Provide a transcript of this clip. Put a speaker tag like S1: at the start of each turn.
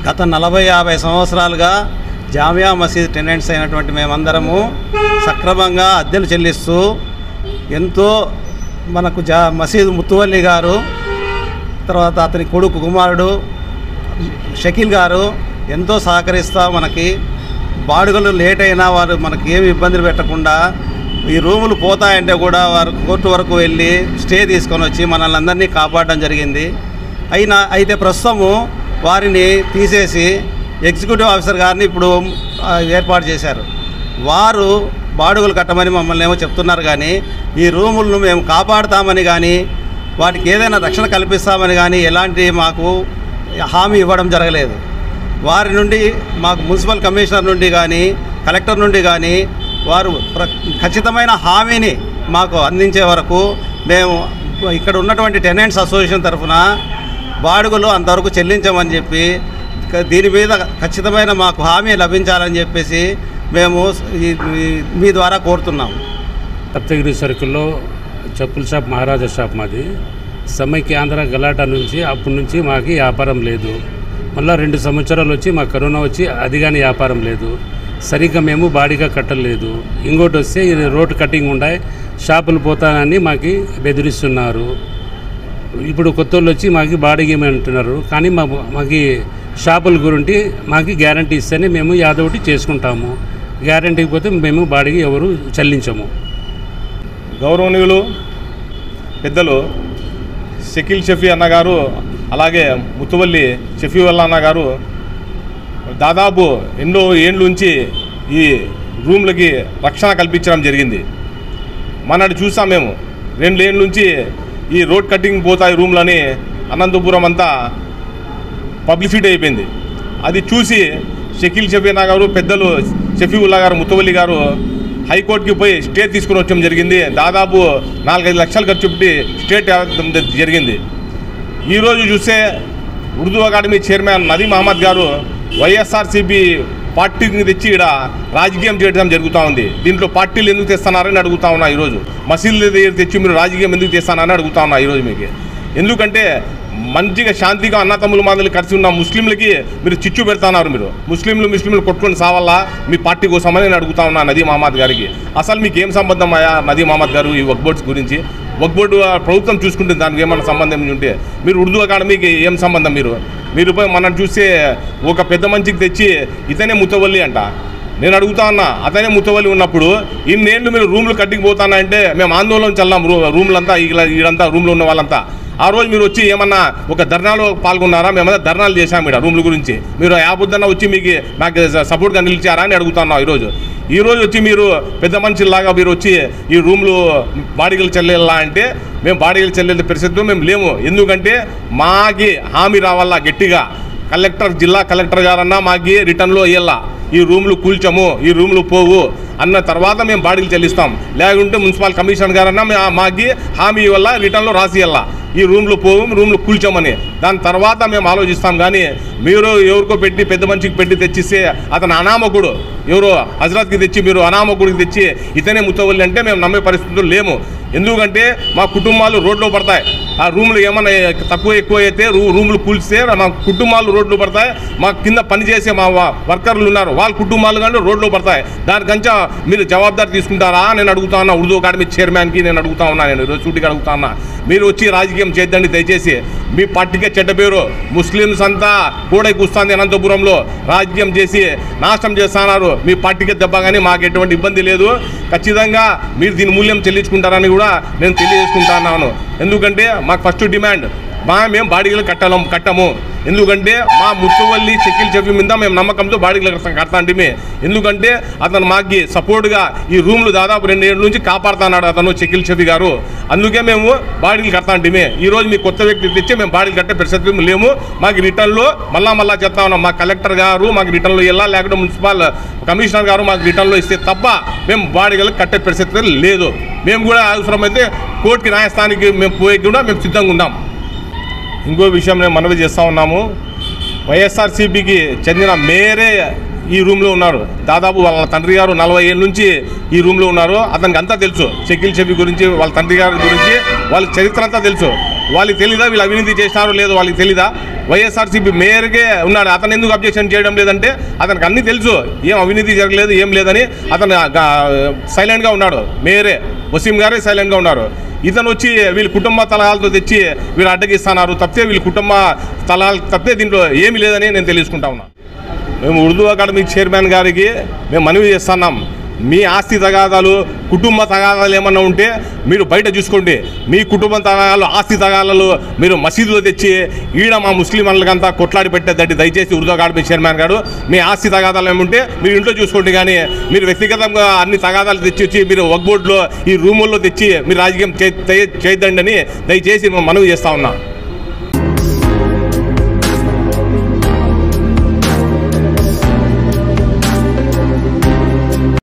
S1: గత నలభై యాభై సంవత్సరాలుగా జామియా మసీద్ టెనెంట్స్ అయినటువంటి మేమందరము సక్రమంగా అద్దెలు చెల్లిస్తూ ఎంతో మనకు జా మసీద్ ముత్తువల్లి గారు తర్వాత అతని కొడుకు కుమారుడు షకీల్ గారు ఎంతో సహకరిస్తా మనకి బాడుగలు లేట్ అయినా వారు మనకి ఏమి ఇబ్బందులు పెట్టకుండా ఈ రూములు పోతాయంటే కూడా వారు కోర్టు వరకు వెళ్ళి స్టే తీసుకొని వచ్చి మనల్ని అందరినీ కాపాడడం జరిగింది అయినా అయితే ప్రస్తుతము వారిని తీసేసి ఎగ్జిక్యూటివ్ ఆఫీసర్ గారిని ఇప్పుడు ఆ, ఏర్పాటు చేశారు వారు బాడుగలు కట్టమని మమ్మల్ని ఏమో చెప్తున్నారు కానీ ఈ రూములను మేము కాపాడుతామని కానీ వాటికి ఏదైనా రక్షణ కల్పిస్తామని కానీ ఎలాంటి మాకు హామీ ఇవ్వడం జరగలేదు వారి నుండి మాకు మున్సిపల్ కమిషనర్ నుండి కానీ కలెక్టర్ నుండి కానీ వారు ప్ర ఖచ్చితమైన హామీని మాకు అందించే వరకు మేము ఇక్కడ ఉన్నటువంటి టెనెంట్స్ అసోసియేషన్ తరఫున బాడుగలు అంతవరకు చెల్లించమని చెప్పి క- దీని మీద ఖచ్చితమైన మాకు హామీ లభించాలని చెప్పేసి మేము ఈ- ఈ- మీ ద్వారా కోరుతున్నాం
S2: సప్తగిరి సర్కిల్లో చెప్పుల షాప్ మహారాజా షాప్ మాది సమైక్య ఆంధ్ర గలాటా నుంచి అప్పటి నుంచి మాకు వ్యాపారం లేదు మళ్ళీ రెండు సంవత్సరాలు వచ్చి మా కరోనా వచ్చి అది కానీ వ్యాపారం లేదు సరిగ్గా మేము బాడీగా కట్టలేదు ఇంకోటి వస్తే ఇది రోడ్ కటింగ్ ఉండాయి షాపులు పోతానని మాకు బెదిరిస్తున్నారు ఇప్పుడు కొత్త వాళ్ళు వచ్చి మాకు బాడీకి ఇవ్వమంటున్నారు కానీ మా మాకు షాపుల గురించి మాకు గ్యారంటీ ఇస్తేనే మేము యాదొకటి చేసుకుంటాము గ్యారంటీ పోతే మేము బాడీకి ఎవరు చెల్లించము
S3: గౌరవనీయులు పెద్దలు షకీల్ షఫీ అన్నగారు అలాగే ముతువల్లి షఫీ వల్ల అన్నగారు దాదాపు ఎన్నో ఏండ్ల నుంచి ఈ రూమ్లకి రక్షణ కల్పించడం జరిగింది మనటి చూసాం మేము రెండేళ్ళ నుంచి ఈ రోడ్ కటింగ్ పోతాయి రూమ్లని అనంతపురం అంతా పబ్లిసిటీ అయిపోయింది అది చూసి షకీల్ షఫీనా గారు పెద్దలు షఫీవుల్లా గారు ముత్తవల్లి గారు హైకోర్టుకి పోయి స్టే తీసుకుని వచ్చడం జరిగింది దాదాపు నాలుగైదు లక్షలు ఖర్చు పెట్టి స్టేట్ ఇవ్వడం జరిగింది ఈరోజు చూస్తే Urdu academy chairman Nadeem Ahmed garu YSRCP పార్టీని తెచ్చి ఇక్కడ రాజకీయం చేయడం జరుగుతూ ఉంది దీంట్లో పార్టీలు ఎందుకు తెస్తున్నారని అడుగుతా ఉన్నా ఈరోజు మసీదుల దగ్గర తెచ్చి మీరు రాజకీయం ఎందుకు తెస్తానని అడుగుతా ఉన్నా ఈరోజు మీకు ఎందుకంటే మంచిగా శాంతిగా అన్నతమ్ముల మాదిరి కలిసి ఉన్న ముస్లింలకి మీరు చిచ్చు పెడతాన్నారు మీరు ముస్లింలు ముస్లింలు కొట్టుకొని సావాలా మీ పార్టీ కోసమని నేను అడుగుతా ఉన్నా నదీం అహ్మద్ గారికి అసలు మీకు ఏం సంబంధం అయ్యా నదీం అహ్మద్ గారు ఈ వక్ బోర్డ్స్ గురించి వక్ బోర్డు ఆ, ప్రభుత్వం చూసుకుంటుంది దానికి ఏమన్నా సంబంధం ఉంటే మీరు ఉర్దూ అకాడమీకి ఏం సంబంధం మీరు మీరు పోయి మనం చూస్తే ఒక పెద్ద మంచికి తెచ్చి ఇతనే ముత్తవల్లి అంట నేను అడుగుతా ఉన్నా అతనే ముత్తవల్లి ఉన్నప్పుడు ఇన్నేళ్ళు మీరు రూమ్లు కట్టికి పోతానా అంటే మేము ఆందోళన చల్లాం రూ రూమ్లంతా ఇలా ఈడంతా రూమ్లో ఉన్న వాళ్ళంతా ఆ రోజు మీరు వచ్చి ఏమన్నా ఒక ధర్నాలో పాల్గొన్నారా మేమన్నా ధర్నాలు చేశాం ఇక్కడ రూమ్ల గురించి మీరు యాబుద్దన్న వచ్చి మీకు నాకు సపోర్ట్గా నిలిచారా అని అడుగుతున్నాం ఈరోజు ఈ రోజు వచ్చి మీరు పెద్ద మనుషుల్లాగా మీరు వచ్చి ఈ రూమ్లు బాడీలు చెల్లెలా అంటే మేము బాడీలు చెల్లెల పరిస్థితిలో మేము లేము ఎందుకంటే మాకి హామీ రావాలా గట్టిగా కలెక్టర్ జిల్లా కలెక్టర్ గారన్నా మాకి రిటర్న్లో ఇయ్యాల ఈ రూమ్లు కూల్చము ఈ రూమ్లు పోవు అన్న తర్వాత మేము బాడీలు చెల్లిస్తాం లేకుంటే మున్సిపల్ కమిషనర్ గారన్నా మా- మాకి హామీ వల్ల రిటర్న్లో రాసి ఇయ్యాల ఈ రూమ్లు పోవు రూమ్లు కూల్చమని దాని తర్వాత మేము ఆలోచిస్తాం కానీ మీరు ఎవరికో పెట్టి పెద్ద మనిషికి పెట్టి తెచ్చిస్తే అతను అనామకుడు ఎవరో హజరత్కి తెచ్చి మీరు అనామకుడికి తెచ్చి ఇతనే ముత్తవల్లి అంటే మేము నమ్మే పరిస్థితులు లేము ఎందుకంటే మా కుటుంబాలు రోడ్లో పడతాయి ఆ రూమ్లు ఏమన్నా తక్కువ ఎక్కువ అయితే రూ రూమ్లు కూల్చితే మా కుటుంబాలు రోడ్లు పడతాయి మా కింద పనిచేసే మా వ- వర్కర్లు ఉన్నారు వాళ్ళ కుటుంబాలు కానీ రోడ్లు పడతాయి దానికంచా మీరు జవాబుదారి తీసుకుంటారా నేను అడుగుతా ఉన్నా ఉర్దూ అకాడమీ చైర్మన్కి నేను అడుగుతా ఉన్నా నేను ఈరోజు సూటిగా అడుగుతా ఉన్నా మీరు వచ్చి రాజకీయం చేద్దండి దయచేసి మీ పార్టీకే చెడ్డ పేరు ముస్లిమ్స్ అంతా కూడా కూస్తుంది అనంతపురంలో రాజకీయం చేసి నాశనం చేస్తున్నారు మీ పార్టీకే దెబ్బ కానీ మాకు ఎటువంటి ఇబ్బంది లేదు ఖచ్చితంగా మీరు దీని మూల్యం చెల్లించుకుంటారని కూడా నేను తెలియజేసుకుంటున్నాను ఎందుకంటే మాకు ఫస్ట్ డిమాండ్ మా మేము బాడీలు కట్టాలం కట్టము ఎందుకంటే మా ముత్తువల్లి చెక్కిల్ చెప్పి మీద మేము నమ్మకంతో బాడీలు కడతాంటిమి ఎందుకంటే అతను మాకి సపోర్ట్గా ఈ రూమ్లు దాదాపు రెండు ఏళ్ళ నుంచి కాపాడుతున్నాడు అతను చెక్కిల్ షఫీ గారు అందుకే మేము బాడీలు కడతాంటిమి ఈ రోజు మీ కొత్త వ్యక్తి తెచ్చి మేము బాడీలు కట్టే పరిస్థితి లేము మాకు రిటర్న్లో మళ్ళా మళ్ళా చెప్తా ఉన్నాం మా కలెక్టర్ గారు మాకు రిటర్న్లో వెళ్ళా లేకుంటే మున్సిపల్ కమిషనర్ గారు మాకు రిటర్న్లో ఇస్తే తప్ప మేము బాడీలు కట్టే పరిస్థితి లేదు మేము కూడా అవసరమైతే కోర్టుకి న్యాయస్థానానికి మేము పోయి కూడా మేము సిద్ధంగా ఉన్నాం ఇంకో విషయం నేను మనవి చేస్తూ ఉన్నాము వైఎస్ఆర్సీపీకి చెందిన మేరే ఈ రూమ్లో ఉన్నారు దాదాపు వాళ్ళ తండ్రి గారు నలభై ఏళ్ళ నుంచి ఈ రూమ్లో ఉన్నారు అతనికి అంతా తెలుసు షకీల్ షఫీ గురించి వాళ్ళ తండ్రి గారి గురించి వాళ్ళ చరిత్ర అంతా తెలుసు వాళ్ళకి తెలీదా వీళ్ళు అవినీతి చేసినారో లేదో వాళ్ళకి తెలీదా వైఎస్ఆర్సీపీ మేయర్కే ఉన్నాడు అతను ఎందుకు అబ్జెక్షన్ చేయడం లేదంటే అతనికి అన్నీ తెలుసు ఏం అవినీతి జరగలేదు ఏం లేదని అతను సైలెంట్గా ఉన్నాడు మేయరే వసీం గారే సైలెంట్గా ఉన్నారు ఇతను వచ్చి వీళ్ళ కుటుంబ తలహాలతో తెచ్చి వీళ్ళు అడ్డగిస్తున్నారు తప్పితే వీళ్ళ కుటుంబ తలహాలు తప్పితే దీంట్లో ఏమీ లేదని నేను తెలుసుకుంటా ఉన్నా మేము ఉర్దూ అకాడమీ చైర్మన్ గారికి మేము మనవి చేస్తున్నాం మీ ఆస్తి తగాదాలు కుటుంబ తగాదాలు ఏమన్నా ఉంటే మీరు బయట చూసుకోండి మీ కుటుంబ తగాదాలు ఆస్తి తగాదాలు మీరు మసీదులో తెచ్చి ఈడ మా ముస్లిం వాళ్ళకంతా కొట్లాడి పెట్టేదట్టి దయచేసి ఉర్దూ అకాడమీ చైర్మన్ గారు మీ ఆస్తి తగాదాలు ఏముంటే మీరు ఇంట్లో చూసుకోండి కానీ మీరు వ్యక్తిగతంగా అన్ని తగాదాలు తెచ్చి వచ్చి మీరు వక్ బోర్డులో ఈ రూముల్లో తెచ్చి మీరు రాజకీయం చే- చే- చేయొద్దండి అని దయచేసి మేము మనవి చేస్తా ఉన్నాం